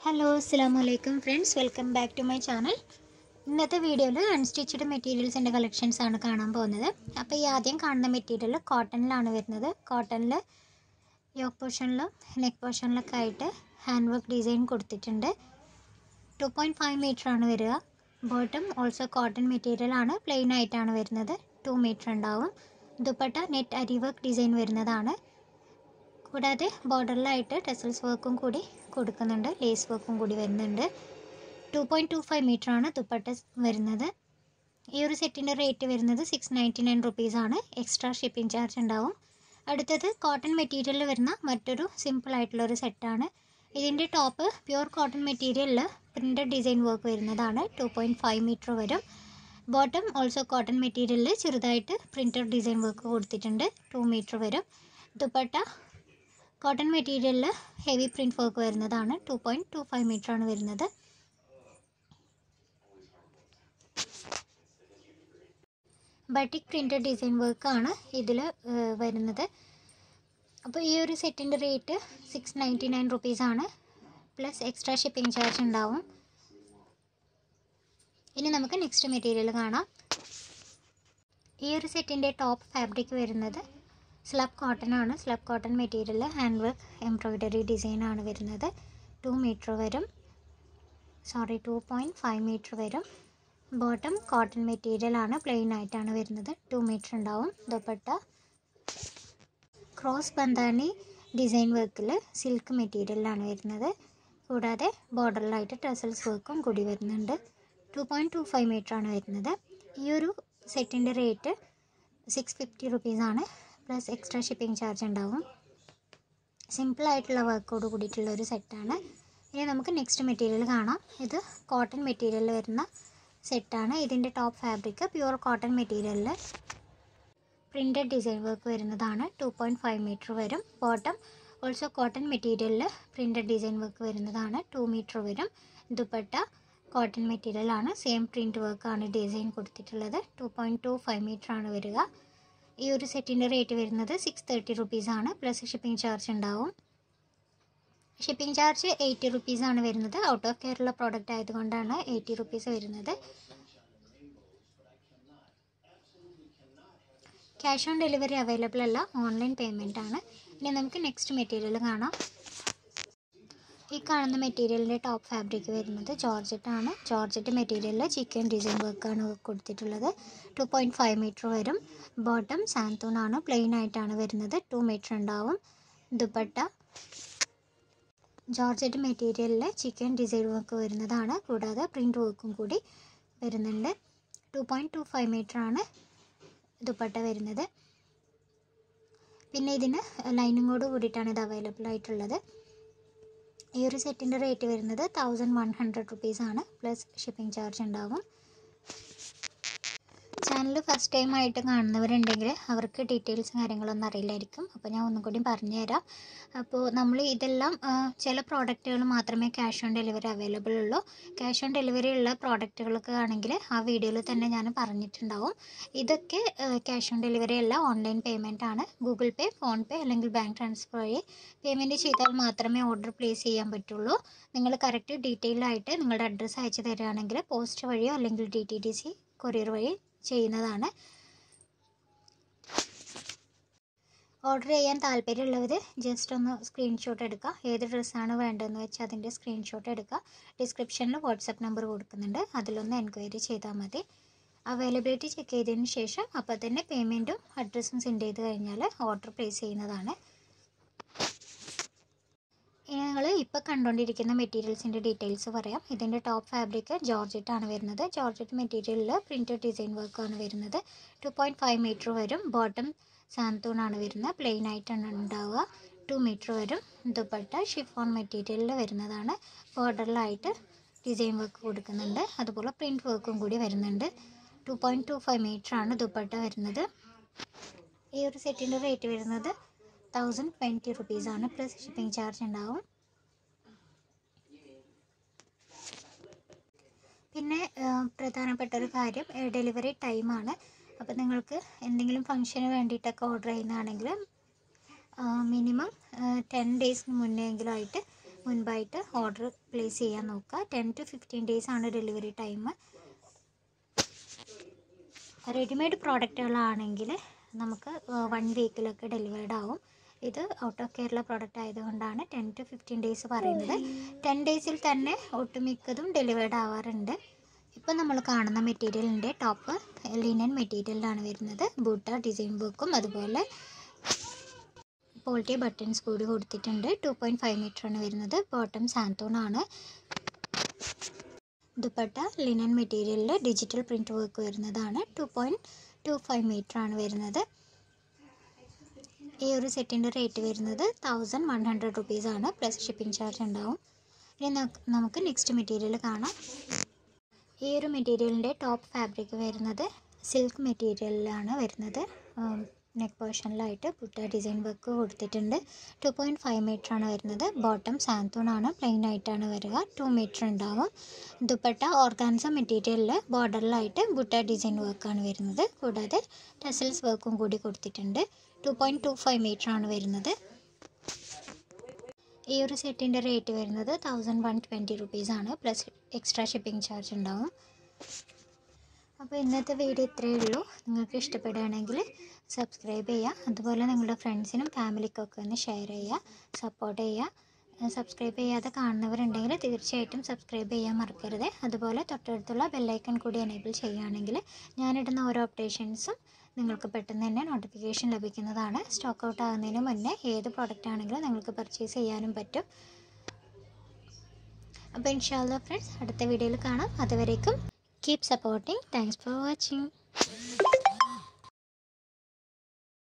hello അസ്സാം വലൈക്കും friends welcome back to my channel ഇന്നത്തെ വീഡിയോയിൽ അൺസ്റ്റിച്ചഡ് മെറ്റീരിയൽസിൻ്റെ കളക്ഷൻസ് ആണ് കാണാൻ പോകുന്നത് അപ്പോൾ ഈ ആദ്യം കാണുന്ന മെറ്റീരിയൽ കോട്ടണിലാണ് വരുന്നത് കോട്ടണിൽ യോക്ക് പോർഷനിലും നെക്ക് പോർഷനിലൊക്കെ ആയിട്ട് ഹാൻഡ് വർക്ക് ഡിസൈൻ കൊടുത്തിട്ടുണ്ട് ടു പോയിൻറ്റ് ഫൈവ് മീറ്റർ ആണ് വരിക ബോട്ടം ഓൾസോ കോട്ടൺ മെറ്റീരിയൽ ആണ് പ്ലെയിൻ ആയിട്ടാണ് വരുന്നത് ടു മീറ്റർ ഉണ്ടാവും dupatta net aari work design വരുന്നതാണ് കൂടാതെ ബോർഡറിലായിട്ട് ടെസൽസ് വർക്കും കൂടി കൊടുക്കുന്നുണ്ട് ലേസ് വർക്കും കൂടി വരുന്നുണ്ട് two point two five metre ആണ് ദുപ്പട്ട വരുന്നത് ഈ ഒരു സെറ്റിൻ്റെ റേറ്റ് വരുന്നത് സിക്സ് നയൻറ്റി നയൻ റുപ്പീസാണ് എക്സ്ട്രാ ഷിപ്പിംഗ് ചാർജ് ഉണ്ടാവും അടുത്തത് കോട്ടൺ മെറ്റീരിയലിൽ വരുന്ന മറ്റൊരു സിമ്പിൾ ആയിട്ടുള്ളൊരു സെറ്റാണ് ഇതിൻ്റെ ടോപ്പ് പ്യുവർ കോട്ടൺ മെറ്റീരിയലിൽ പ്രിൻ്റഡ് ഡിസൈൻ വർക്ക് വരുന്നതാണ് ടു പോയിൻറ്റ് ഫൈവ് മീറ്റർ വരും ബോട്ടം ഓൾസോ കോട്ടൺ മെറ്റീരിയലിൽ ചെറുതായിട്ട് പ്രിൻ്റഡ് ഡിസൈൻ വർക്ക് കൊടുത്തിട്ടുണ്ട് ടു മീറ്റർ വരും ദുപ്പട്ട കോട്ടൺ മെറ്റീരിയലിൽ ഹെവി പ്രിൻറ്റ് വർക്ക് വരുന്നതാണ് two point two five metre ആണ് വരുന്നത് ബട്ടിക് പ്രിൻ്റഡ് ഡിസൈൻ വർക്കാണ് ഇതിൽ വരുന്നത് അപ്പോൾ ഈ ഒരു സെറ്റിൻ്റെ റേറ്റ് സിക്സ് നയൻറ്റി നയൻ റുപ്പീസാണ് പ്ലസ് എക്സ്ട്രാ ഷിപ്പിംഗ് ചാർജ് ഉണ്ടാവും ഇനി നമുക്ക് നെക്സ്റ്റ് മെറ്റീരിയൽ കാണാം ഈ ഒരു സെറ്റിൻ്റെ ടോപ്പ് ഫാബ്രിക് വരുന്നത് സ്ലബ് കോട്ടൺ ആണ് slub cotton material hand work embroidery design ആണ് വരുന്നത് ടു മീറ്റർ വരും sorry two point five metre വരും ബോട്ടം കോട്ടൺ മെറ്റീരിയൽ ആണ് പ്ലെയിൻ ആയിട്ടാണ് വരുന്നത് ടു മീറ്റർ ഉണ്ടാവും ദുപ്പട്ട ക്രോസ് ബന്ധാനി ഡിസൈൻ വർക്കിൽ സിൽക്ക് മെറ്റീരിയലാണ് വരുന്നത് കൂടാതെ ബോർഡറിലായിട്ട് ടസൽസ് വർക്കും കൂടി വരുന്നുണ്ട് two point two five metre ആണ് വരുന്നത് ഈ ഒരു സെറ്റിൻ്റെ റേറ്റ് സിക്സ് ഫിഫ്റ്റി റുപ്പീസാണ് പ്ലസ് എക്സ്ട്രാ ഷിപ്പിംഗ് ചാർജ് ഉണ്ടാവും സിമ്പിൾ ആയിട്ടുള്ള വർക്കോട് കൂടിയിട്ടുള്ള ഒരു സെറ്റാണ് ഇനി നമുക്ക് നെക്സ്റ്റ് മെറ്റീരിയൽ കാണാം ഇത് കോട്ടൺ മെറ്റീരിയലിൽ വരുന്ന സെറ്റാണ് ഇതിൻ്റെ ടോപ്പ് ഫാബ്രിക് പ്യുവർ കോട്ടൺ മെറ്റീരിയലിൽ പ്രിൻ്റഡ് ഡിസൈൻ വർക്ക് വരുന്നതാണ് ടു പോയിൻറ്റ് ഫൈവ് മീറ്റർ വരും ബോട്ടം ഓൾസോ കോട്ടൺ മെറ്റീരിയലിൽ പ്രിൻ്റഡ് ഡിസൈൻ വർക്ക് വരുന്നതാണ് ടു മീറ്റർ വരും ദുപ്പട്ട കോട്ടൺ മെറ്റീരിയലാണ് സെയിം പ്രിൻറ്റ് വർക്കാണ് ഡിസൈൻ കൊടുത്തിട്ടുള്ളത് two point two five metre ആണ് വരിക ഈ ഒരു സെറ്റിൻ്റെ റേറ്റ് വരുന്നത് സിക്സ് തേർട്ടി റുപ്പീസാണ് പ്ലസ് ഷിപ്പിംഗ് ചാർജ് ഉണ്ടാവും ഷിപ്പിംഗ് ചാർജ് എയ്റ്റി റുപ്പീസാണ് വരുന്നത് ഔട്ട് ഓഫ് കേരള പ്രോഡക്റ്റ് ആയതുകൊണ്ടാണ് എയ്റ്റി റുപ്പീസ് വരുന്നത് ക്യാഷ് ഓൺ ഡെലിവറി അവൈലബിൾ അല്ല ഓൺലൈൻ പേയ്മെൻ്റ് ആണ് ഇനി നമുക്ക് നെക്സ്റ്റ് മെറ്റീരിയൽ കാണാം ഈ കാണുന്ന മെറ്റീരിയലിൻ്റെ ടോപ്പ് ഫാബ്രിക് വരുന്നത് ജോർജറ്റ് ആണ് ജോർജറ്റ് മെറ്റീരിയലിൽ ചിക്കൻ ഡിസൈൻ വർക്കാണ് കൊടുത്തിട്ടുള്ളത് ടു പോയിൻറ്റ് ഫൈവ് മീറ്റർ വരും ബോട്ടം സാന്തൂൺ ആണ് പ്ലെയിൻ ആയിട്ടാണ് വരുന്നത് ടു മീറ്റർ ഉണ്ടാവും ദുപ്പട്ട ജോർജറ്റ് മെറ്റീരിയലിൽ ചിക്കൻ ഡിസൈൻ വർക്ക് വരുന്നതാണ് കൂടാതെ പ്രിൻ്റ് വർക്കും കൂടി വരുന്നുണ്ട് two point two five metre ആണ് ദുപ്പട്ട വരുന്നത് പിന്നെ ഇതിന് ലൈനിങ്ങോട് കൂടിയിട്ടാണ് ഇത് അവൈലബിൾ ആയിട്ടുള്ളത് ഈ ഒരു സെറ്റിൻ്റെ റേറ്റ് വരുന്നത് തൗസൻഡ് വൺ ഹൺഡ്രഡ് റുപ്പീസാണ് പ്ലസ് ഷിപ്പിംഗ് ചാർജ് ഉണ്ടാവും ചാനൽ ഫസ്റ്റ് ടൈം ആയിട്ട് കാണുന്നവരുണ്ടെങ്കിൽ അവർക്ക് ഡീറ്റെയിൽസും കാര്യങ്ങളൊന്നും അറിയില്ലായിരിക്കും അപ്പോൾ ഞാൻ ഒന്നും കൂടി പറഞ്ഞുതരാം അപ്പോൾ നമ്മൾ ഇതെല്ലാം ആ, ചില പ്രോഡക്റ്റുകൾ മാത്രമേ ക്യാഷ് ഓൺ ഡെലിവറി അവൈലബിൾ ഉള്ളൂ ക്യാഷ് ഓൺ ഡെലിവറി ഉള്ള പ്രോഡക്റ്റുകളൊക്കെ ആണെങ്കിൽ ആ വീഡിയോയിൽ തന്നെ ഞാൻ പറഞ്ഞിട്ടുണ്ടാവും ഇതൊക്കെ ക്യാഷ് ഓൺ ഡെലിവറി അല്ല ഓൺലൈൻ പേയ്മെൻ്റ് ആണ് ഗൂഗിൾ പേ ഫോൺ പേ അല്ലെങ്കിൽ ബാങ്ക് ട്രാൻസ്ഫർ വഴി പേയ്മെൻറ്റ് ചെയ്താൽ മാത്രമേ ഓർഡർ പ്ലേസ് ചെയ്യാൻ പറ്റുള്ളൂ നിങ്ങൾ കറക്റ്റ് ഡീറ്റെയിൽ ആയിട്ട് നിങ്ങളുടെ അഡ്രസ്സ് അയച്ചു തരികയാണെങ്കിൽ പോസ്റ്റ് വഴിയോ അല്ലെങ്കിൽ D T D C courier വഴി ചെയ്യുന്നതാണ് ഓർഡർ ചെയ്യാൻ താല്പര്യമുള്ളവർ ജസ്റ്റ് ഒന്ന് സ്ക്രീൻഷോട്ട് എടുക്കുക ഏത് ഡ്രസ്സാണ് വേണ്ടതെന്ന് വെച്ചാൽ അതിൻ്റെ സ്ക്രീൻഷോട്ട് എടുക്കുക ഡിസ്ക്രിപ്ഷനിൽ വാട്സപ്പ് നമ്പർ കൊടുക്കുന്നുണ്ട് അതിലൊന്ന് എൻക്വയറി ചെയ്താൽ മതി അവൈലബിലിറ്റി ചെക്ക് ചെയ്തതിന് ശേഷം അപ്പോൾ തന്നെ പേയ്മെൻറ്റും അഡ്രസ്സും സെൻഡ് ചെയ്ത് കഴിഞ്ഞാൽ ഓർഡർ പ്ലേസ് ചെയ്യുന്നതാണ് ഇനി നിങ്ങൾ ഇപ്പോൾ കണ്ടുകൊണ്ടിരിക്കുന്ന മെറ്റീരിയൽസിൻ്റെ ഡീറ്റെയിൽസ് പറയാം ഇതിൻ്റെ ടോപ്പ് ഫാബ്രിക് ജോർജറ്റ് ആണ് വരുന്നത് ജോർജറ്റ് മെറ്റീരിയലിൽ പ്രിൻറ്റഡ് ഡിസൈൻ വർക്കാണ് വരുന്നത് ടു പോയിൻറ്റ് ഫൈവ് മീറ്റർ വരും ബോട്ടം സാന്തൂൺ ആണ് വരുന്നത് പ്ലെയിൻ ആയിട്ടാണ് ഉണ്ടാവുക ടു മീറ്റർ വരും ദുപ്പട്ട ഷിഫോൺ മെറ്റീരിയലിൽ വരുന്നതാണ് ബോർഡറിലായിട്ട് ഡിസൈൻ വർക്ക് കൊടുക്കുന്നുണ്ട് അതുപോലെ പ്രിൻറ്റ് വർക്കും കൂടി വരുന്നുണ്ട് two point two five metre ആണ് ദുപ്പട്ട വരുന്നത് ഈ ഒരു സെറ്റിൻ്റെ റേറ്റ് വരുന്നത് തൗസൻഡ് ട്വൻറ്റി റുപ്പീസാണ് പ്ലസ് ഷിപ്പിംഗ് ചാർജ് ഉണ്ടാവും പിന്നെ ആ, പ്രധാനപ്പെട്ട ഒരു കാര്യം ഡെലിവറി ടൈമാണ് അപ്പോൾ നിങ്ങൾക്ക് എന്തെങ്കിലും ഫംഗ്ഷന് വേണ്ടിയിട്ടൊക്കെ ഓർഡർ ചെയ്യുന്നതാണെങ്കിൽ മിനിമം ടെൻ ഡേയ്സിന് മുന്നേ എങ്കിലും ആയിട്ട് മുൻപായിട്ട് ഓർഡർ പ്ലേസ് ചെയ്യാൻ നോക്കുക ടെൻ ടു ഫിഫ്റ്റീൻ ഡേയ്സ് ആണ് ഡെലിവറി ടൈം റെഡിമെയ്ഡ് പ്രോഡക്റ്റുകളാണെങ്കിൽ നമുക്ക് വൺ വീക്കിലൊക്കെ ഡെലിവേർഡ് ആവും ഇത് ഔട്ട് ഓഫ് കേരള പ്രോഡക്റ്റ് ആയതുകൊണ്ടാണ് ടെൻ ടു ഫിഫ്റ്റീൻ ഡേയ്സ് പറയുന്നത് ടെൻ ഡേയ്സിൽ തന്നെ ഒട്ടുമിക്കതും ഡെലിവേർഡ് ആവാറുണ്ട് ഇപ്പം നമ്മൾ കാണുന്ന മെറ്റീരിയലിൻ്റെ ടോപ്പ് ലിനൻ മെറ്റീരിയലിലാണ് വരുന്നത് ബൂട്ട ഡിസൈൻ ബുക്കും അതുപോലെ പോൾട്ടി ബട്ടൺസ് കൂടി കൊടുത്തിട്ടുണ്ട് ടു പോയിൻറ്റ് ഫൈവ് മീറ്ററാണ് വരുന്നത് ബോട്ടം സാന്തോൺ ആണ് ദുപ്പട്ട ലിനൻ മെറ്റീരിയലിൽ ഡിജിറ്റൽ പ്രിൻറ്റ് വർക്ക് വരുന്നതാണ് ടു പോയിൻറ്റ് ടു ഫൈവ് മീറ്ററാണ് വരുന്നത് ഈ ഒരു സെറ്റിൻ്റെ റേറ്റ് വരുന്നത് തൗസൻഡ് വൺ ഹൺഡ്രഡ് റുപ്പീസാണ് പ്ലസ് ഷിപ്പിംഗ് ചാർജ് ഉണ്ടാവും ഇനി നമുക്ക് നമുക്ക് നെക്സ്റ്റ് മെറ്റീരിയൽ കാണാം ഈ ഒരു മെറ്റീരിയലിൻ്റെ ടോപ്പ് ഫാബ്രിക് വരുന്നത് സിൽക്ക് മെറ്റീരിയലിലാണ് വരുന്നത് നെക്ക് പോർഷനിലായിട്ട് പുട്ട ഡിസൈൻ വർക്ക് കൊടുത്തിട്ടുണ്ട് ടു പോയിൻറ്റ് ഫൈവ് മീറ്റർ ആണ് വരുന്നത് ബോട്ടം സാന്തൂൺ ആണ് പ്ലെയിൻ ആയിട്ടാണ് വരിക ടു മീറ്റർ ഉണ്ടാവും ദുപ്പട്ട ഓർഗാൻസ മെറ്റീരിയലിൽ ബോർഡറിലായിട്ട് ബുട്ട ഡിസൈൻ വർക്കാണ് വരുന്നത് കൂടാതെ ടസൽസ് വർക്കും കൂടി കൊടുത്തിട്ടുണ്ട് two point two five metre ആണ് വരുന്നത് ഈ ഒരു സെറ്റിൻ്റെ റേറ്റ് വരുന്നത് തൗസൻഡ് വൺ ട്വൻറ്റി റുപ്പീസാണ് പ്ലസ് എക്സ്ട്രാ ഷിപ്പിംഗ് ചാർജ് ഉണ്ടാവും അപ്പോൾ ഇന്നത്തെ വീഡിയോ ഇത്രയേ ഉള്ളൂ നിങ്ങൾക്ക് ഇഷ്ടപ്പെടുകയാണെങ്കിൽ സബ്സ്ക്രൈബ് ചെയ്യുക അതുപോലെ നിങ്ങളുടെ ഫ്രണ്ട്സിനും ഫാമിലിക്കൊക്കെ ഒന്ന് ഷെയർ ചെയ്യുക സപ്പോർട്ട് ചെയ്യുക സബ്സ്ക്രൈബ് ചെയ്യാതെ കാണുന്നവരുണ്ടെങ്കിൽ തീർച്ചയായിട്ടും സബ്സ്ക്രൈബ് ചെയ്യാൻ മറക്കരുത് അതുപോലെ തൊട്ടടുത്തുള്ള ബെല്ലൈക്കൺ കൂടി എനേബിൾ ചെയ്യുകയാണെങ്കിൽ ഞാനിടുന്ന ഓരോ അപ്ഡേഷൻസും നിങ്ങൾക്ക് പെട്ടെന്ന് തന്നെ നോട്ടിഫിക്കേഷൻ ലഭിക്കുന്നതാണ് സ്റ്റോക്ക് ഔട്ട് ആകുന്നതിന് മുന്നേ ഏത് പ്രോഡക്റ്റ് ആണെങ്കിലും നിങ്ങൾക്ക് പർച്ചേസ് ചെയ്യാനും പറ്റും അപ്പോൾ ഇൻഷാല്ല ഫ്രണ്ട്സ് അടുത്ത വീഡിയോയിൽ കാണാം അതുവരേക്കും keep supporting thanks for watching